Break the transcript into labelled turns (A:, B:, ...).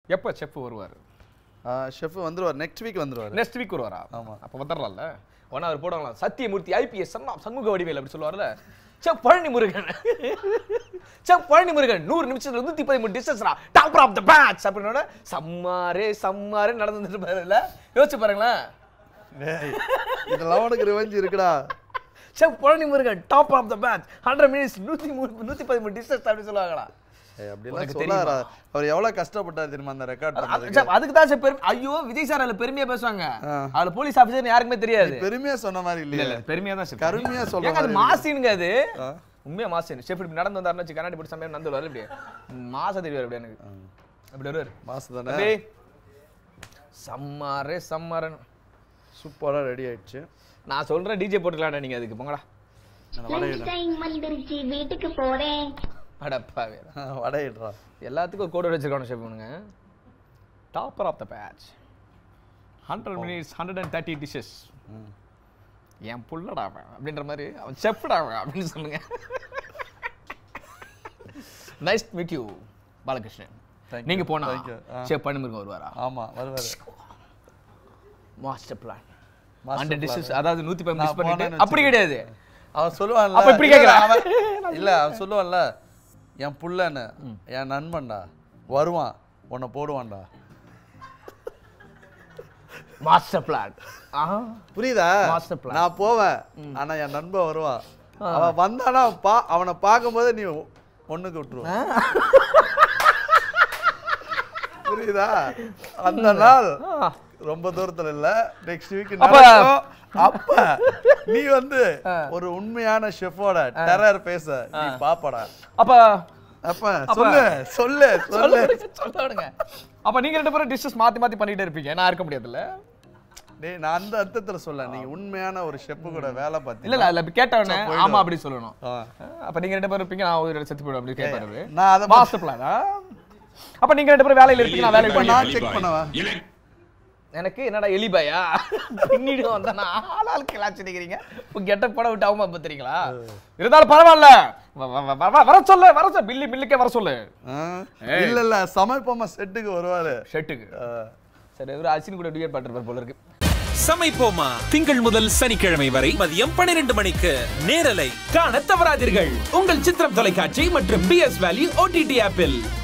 A: எப்போ செஃப் வருவார்
B: ஷெஃப் வந்துருவார் நெக்ஸ்ட் வீக் வந்துருவார்
A: நெக்ஸ்ட் வீக் வருவாரா
B: ஆமா.
A: அப்போ வந்துடலாம்ல ஒன் அவர் போடுவாங்களா சத்தியமூர்த்தி ஐபிஎஸ் சண்முக வடிவேல் அப்படி சொல்லுவார்ல செஃப் பழனி முருகன் செஃப் பழனி முருகன் நூறு நிமிஷத்துல நூத்தி பதிமூணு டிஷஸ்ரா டாப்பர் ஆஃப் த பேட்ச் அப்படின்னோட சம்மாரே சம்மாரே நடந்துட்டு பாருல யோசிச்சு பாருங்களேன்
B: டேய், இதெல்லாம் உனக்கு ரிவெஞ்ச் இருக்குடா
A: chef Palani Murugan top of the batch hundred minutes நூத்தி மூணு நூத்தி பதிமூணு டிஷஸ் அப்படி சொல்லுவாங்களா
B: ஏய், அப்படிலாம்
A: உனக்கு
B: சொல்லாரா அவர் எவ்வளவு கஷ்டப்பட்டார் தெரியுமா அந்த ரெக்கார்ட்
A: அது-
B: பண்றதுக்கு
A: சார், அதுக்கு தான் சார் பெருமை ஐயோ விஜய் சார் அதுல பெருமையா பேசுவாங்க
B: ஆ.
A: அதுல போலீஸ் ஆபீசர் யாருக்குமே தெரியாது
B: பெருமையா சொன்ன மாதிரி
A: இல்ல
B: இல்லையா
A: இல்ல பெருமையா தான் சார்
B: கருமையா சொல்ற
A: ஏங்க அது
B: மாதிரி
A: மாசினுங்க அது
B: ஆ.
A: உண்மையா மாசின் ஷெஃப் இப்படி நடந்து வந்தாருன்னு வச்சு கண்ணாடி போட்டு சமையல் நடந்து வருவாரு இப்படி மாச தெரிவார் அப்படி எனக்கு அப்படி வருவார்
B: மாசு தானே
A: அப்படியே சம்மாரே சம்மாரன்
B: சூப்பரா ரெடி ஆயிடுச்சு
A: நான் சொல்றேன் டிஜே போட்டுக்கலாம்டா நீங்க அதுக்கு போங்கடா
B: அந்த வடை
C: லஞ்ச் டைம் வந்துருச்சு வீட்டுக்கு போறேன்
A: அடப்பா வேற
B: வடை இடுறா
A: எல்லாத்துக்கும் ஒரு கோடு வச்சிருக்கான ஷெஃப் பண்ணுங்க topper of the batch hundred minutes hundred and thirty dishes என் புள்ளடா அவன் அப்படின்ற மாதிரி அவன் செஃப்டா அவன் அப்படின்னு சொல்லுங்க nice meet you Balakrishnan
B: Thank
A: நீங்க
B: you,
A: போனா
B: thank you. ஆ.
A: செஃப் பண்ணிமுருகன் வருவாரா
B: ஆமா வருவாரு
A: மாஸ்டர் பிளான்
B: Master
A: அந்த
B: plan.
A: டிஷஸ் அதாவது நூத்தி பதினஞ்சு
B: நான்
A: மிஸ் பண்ணிட்டு
B: போனேன்னு
A: அப்படி கிடையாது
B: அவன் சொல்லுவான்ல
A: அப்ப இப்படி
B: இல்ல,
A: கேக்குறா?
B: அவன் இல்ல அவன் சொல்லுவான்ல என் புள்ளன்னு என் நண்பன்டா வருவான் உன்னை போடுவான்டா
A: மாஸ்டர் பிளான் ஆ
B: புரியுதா
A: Master plan.
B: நான் போவேன் ஆனா என் நண்பன் வருவான் அவன் வந்தானா பா அவனை பார்க்கும்போது நீ ஒண்ணுக்கு விட்டுருவ புரியுதா அந்த நாள்
A: ஆ.
B: ரொம்ப தூரத்துல இல்ல நெக்ஸ்ட் வீக்
A: அப்ப-
B: அப்ப நீ வந்து ஒரு உண்மையான ஷெஃபோட டெரர் பேச நீ பாப்படா
A: அப்ப
B: அப்ப சொல்லு சொல்லு
A: சொல்ல
B: சொல்லு
A: விடுங்க, சொல்ல விடுங்க அப்ப நீங்க ரெண்டு பேரும் டிஷஸ் மாத்தி மாத்தி பண்ணிட்டே இருப்பீங்க நான் இருக்க முடியாதுல்ல
B: டேய் நான் அந்த அர்த்தத்துல சொல்ல நீங்க உண்மையான ஒரு ஷெஃப் கூட வேலை
A: இல்ல
B: பார்த்தீங்க
A: இல்ல அதுல கேட்டவனே
B: போயிடும்.
A: ஆமா அப்படி சொல்லணும்
B: ஆ.
A: அப்ப நீங்க ரெண்டு பேரும் இருப்பீங்க நான் ஒரு செத்து போயிடும் அப்படி கேட்பாரு
B: நான் அதை
A: மாஸ்டர் பிளானா அப்ப நீங்க ரெண்டு பேரும் வேலையில இருப்பீங்க நான் வேலையில
B: இப்ப
A: இருப்பேன்
B: நான் செக் பண்ணவா
A: எனக்கு என்னடா எலிபாயா பின்னிடு வந்தா ஆளாள் கிளாச்சு நிக்கிறீங்க இப்போ கெட்ட பட விட்டு அவமா பத்துறீங்களா இருந்தாலும் பரவாயில்ல வ- வ- வ- வ- வர சொல்லு வர சொல்லு பில்லி பில்லுக்கே வர சொல்லு
B: ஆ? இல்ல இல்ல சமைப்போமா செட்டுக்கு வருவாரு
A: ஷெட்டுக்கு
B: ஆ.
A: சரி இவரு அசின் கூட டியூட் பாட்டுருப்பார் போல இருக்கு
D: சமைப்போமா திங்கள் முதல் சனிக்கிழமை வரை மதியம் 12 மணிக்கு நேரலை காண தவறாதீர்கள் உங்கள் சித்திரம் தொலைக்காட்சி மற்றும் பிஎஸ் வேல்யூ ஓடிடி ஆப்பில்